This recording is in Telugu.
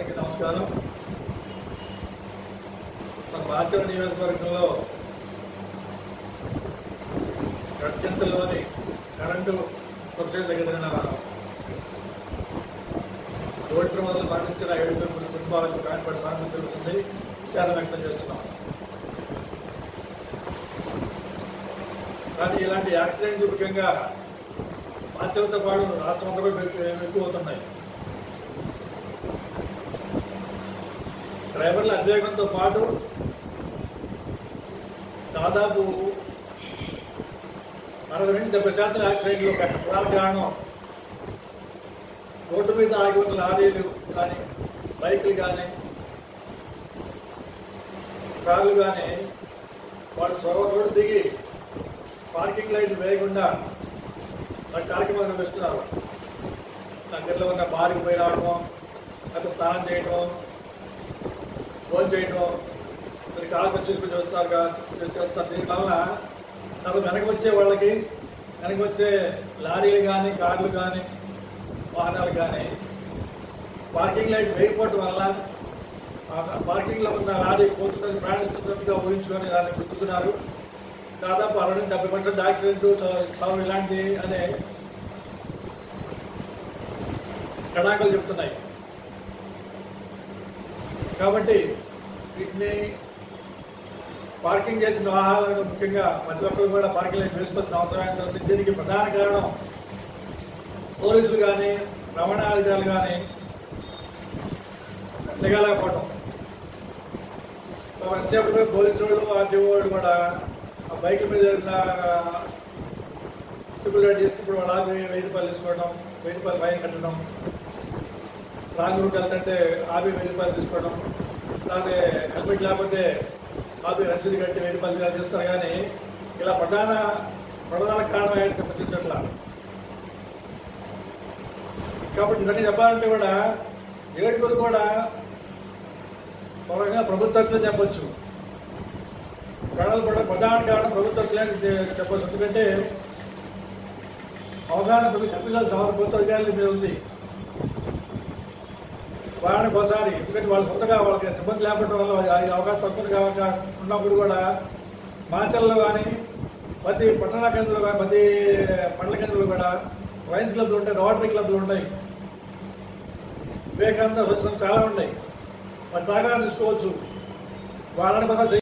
అందరికీ నమస్కారం మన బాచర నియోజకవర్గంలో గడ్జంతలోని కరెంటు సబ్సిడీ దగ్గర రోడ్డు ప్రమాదాలు మరణించిన ఏడుగురు కుటుంబాలకు కాయపడి సానుభూతి తెలుస్తుంది విచారం వ్యక్తం చేస్తున్నాం కానీ ఇలాంటి యాక్సిడెంట్లు ముఖ్యంగా బాధ్యతతో పాటు రాష్ట్రం అంతా కూడా ఎక్కువ- ఎక్కువ అవుతున్నాయి డ్రైవర్ల అతివేగంతో పాటు దాదాపు అరవై నుంచి డెబ్బై శాతం యాక్సిడెంట్లు ఒక ప్రధాన కారణం రోడ్డు మీద ఆగి ఉన్న లారీలు కానీ బైకులు కానీ కార్లు కానీ వాడు సొరవ రోడ్డు దిగి పార్కింగ్ లైట్లు వేయకుండా వాటి కార్యక్రమాలు నిర్వహిస్తున్నారు దగ్గరలో ఉన్న బారికి పోయి రావడం అక్కడ స్నానం చేయడం ఫోన్ చేయడం మరి కాళ్ళకు వచ్చేసుకుని చూస్తారు కదా, చేస్తారు దీనివల్ల తర్వాత వెనక వచ్చే వాళ్ళకి వెనక వచ్చే లారీలు కానీ కార్లు కానీ వాహనాలు కానీ పార్కింగ్ లైట్ వేయకపోవటం వల్ల ఆ పార్కింగ్లో ఉన్న లారీ పోతున్నది ప్రయాణిస్తున్నట్టుగా ఊహించుకొని దాన్ని గుర్తున్నారు దాదాపు అరవై నుంచి డెబ్బై పర్సెంట్ యాక్సిడెంట్ చావు ఇలాంటి అనే గణాంకాలు చెప్తున్నాయి కాబట్టి వీటిని పార్కింగ్ చేసిన వాహనాలను ముఖ్యంగా ప్రతి ఒక్కరు కూడా పార్కింగ్ లైట్ వేసుకోవాల్సిన అవసరం ఎంత ఉంది దీనికి ప్రధాన కారణం పోలీసులు కానీ రవాణాధికారులు కానీ దిగలేకపోవటం ఎంతసేపు పోలీసు వాళ్ళు ఆర్టీఓ వాళ్ళు కూడా ఆ బైక్ మీద ట్రిపుల్ రైడ్ చేస్తే ఇప్పుడు వాళ్ళు ఆపి వెయ్యి రూపాయలు తీసుకోవడం వెయ్యి రూపాయలు ఫైన్ కట్టడం రాంగ్ రూట్ వెళ్తుంటే ఆపి వెయ్యి రూపాయలు తీసుకోవడం అలాగే హెల్మెట్ లేకపోతే ఆపి రసీదు కట్టి వెయ్యి రూపాయలు చేస్తారు కానీ ఇలా ప్రధాన ప్రధాన కారణం ఏంటంటే ప్రతి చోట్ల కాబట్టి ఇవన్నీ చెప్పాలంటే కూడా ఏడుగురు కూడా పరంగా ప్రభుత్వం చెప్పొచ్చు కారణాలు కూడా ప్రధాన కారణం ప్రభుత్వం చెప్పొచ్చు ఎందుకంటే అవగాహన ప్రభుత్వం చెప్పాల్సిన అవసరం ప్రభుత్వ అధికారుల మీద ఉంది వారానికి ఒకసారి ఎందుకంటే వాళ్ళు సొంతగా వాళ్ళకి సిబ్బంది లేకపోవడం వల్ల ఆ అవకాశం తక్కువ కావక ఉన్నప్పుడు కూడా మాచల్లో కానీ ప్రతి పట్టణ కేంద్రంలో కానీ ప్రతి పండ్ల కేంద్రంలో కూడా వైన్స్ క్లబ్లు ఉంటాయి రోటరీ క్లబ్లు ఉన్నాయి వివేకానంద స్వచ్ఛం చాలా ఉన్నాయి మరి సహకారం తీసుకోవచ్చు వారానికి ఒకసారి